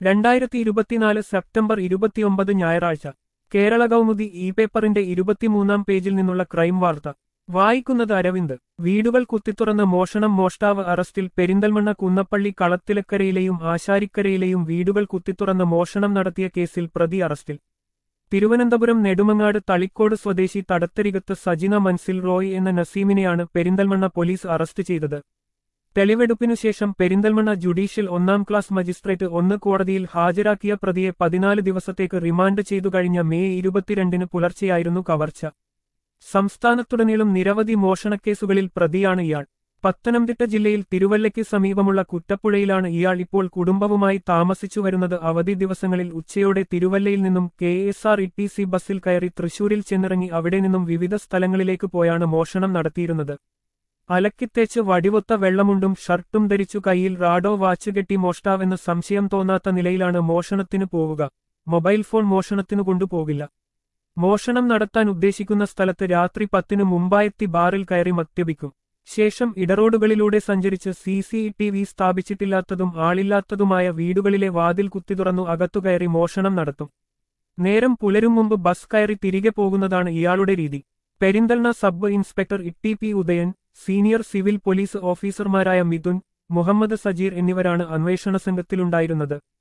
രണ്ടായിരത്തി ഇരുപത്തിനാല് സെപ്റ്റംബർ ഇരുപത്തിയൊമ്പത് ഞായറാഴ്ച കേരള കൗമുദി ഇ പേപ്പറിന്റെ ഇരുപത്തിമൂന്നാം പേജിൽ നിന്നുള്ള ക്രൈം വാർത്ത വായിക്കുന്നത് അരവിന്ദ് വീടുകൾ കുത്തിത്തുറന്ന് മോഷണം മോഷ്ടാവ് അറസ്റ്റിൽ പെരിന്തൽമണ്ണ കുന്നപ്പള്ളി കളത്തിലക്കരയിലെയും ആശാരിക്കരയിലെയും വീടുകൾ കുത്തിത്തുറന്ന് മോഷണം നടത്തിയ കേസിൽ പ്രതി അറസ്റ്റിൽ തിരുവനന്തപുരം നെടുമങ്ങാട് തളിക്കോട് സ്വദേശി തടത്തരികത്ത് സജിന മൻസിൽ റോയ് എന്ന നസീമിനെയാണ് പെരിന്തൽമണ്ണ പോലീസ് അറസ്റ്റ് ചെയ്തത് തെളിവെടുപ്പിനുശേഷം പെരിന്തൽമണ്ണ ജുഡീഷ്യൽ ഒന്നാം ക്ലാസ് മജിസ്ട്രേറ്റ് ഒന്ന് കോടതിയിൽ ഹാജരാക്കിയ പ്രതിയെ പതിനാല് ദിവസത്തേക്ക് റിമാൻഡ് ചെയ്തു കഴിഞ്ഞ മെയ് ഇരുപത്തിരണ്ടിന് പുലർച്ചെയായിരുന്നു കവർച്ച സംസ്ഥാനത്തുടനീളം നിരവധി മോഷണക്കേസുകളിൽ പ്രതിയാണ് ഇയാൾ പത്തനംതിട്ട ജില്ലയിൽ തിരുവല്ലയ്ക്ക് സമീപമുള്ള കുറ്റപ്പുഴയിലാണ് ഇയാൾ ഇപ്പോൾ കുടുംബവുമായി താമസിച്ചു വരുന്നത് അവധി ദിവസങ്ങളിൽ ഉച്ചയോടെ തിരുവല്ലയിൽ നിന്നും K S R E T C ബസ്സിൽ കയറി തൃശൂരിൽ ചെന്നിറങ്ങി അവിടെ നിന്നും വിവിധ സ്ഥലങ്ങളിലേക്ക് പോയാണ് മോഷണം നടത്തിയിരുന്നത് അലക്കിത്തേച്ച് വടിവൊത്ത വെള്ളമുണ്ടും ഷർട്ടും ധരിച്ചു കൈയിൽ റാഡോ വാച്ച് കെട്ടി മോഷ്ടാവെന്ന് സംശയം തോന്നാത്ത നിലയിലാണ് മോഷണത്തിന് പോവുക മൊബൈൽ ഫോൺ മോഷണത്തിനു കൊണ്ടുപോകില്ല മോഷണം നടത്താൻ ഉദ്ദേശിക്കുന്ന സ്ഥലത്ത് രാത്രി പത്തിന് മുമ്പായെത്തി ബാറിൽ കയറി മദ്യപിക്കും ശേഷം ഇടറോഡുകളിലൂടെ സഞ്ചരിച്ച് സി സി ടി വി സ്ഥാപിച്ചിട്ടില്ലാത്തതും ആളില്ലാത്തതുമായ വീടുകളിലെ വാതിൽ കുത്തിതുറന്നു അകത്തുകയറി മോഷണം നടത്തും നേരം പുലരും മുമ്പ് ബസ് കയറി തിരികെ പോകുന്നതാണ് ഇയാളുടെ രീതി Perinthalmanna sub inspector Itty P Udayan senior civil police ഓഫീസർമാരായ മിഥുൻ മുഹമ്മദ് സജീർ എന്നിവരാണ് അന്വേഷണ സംഘത്തിലുണ്ടായിരുന്നത്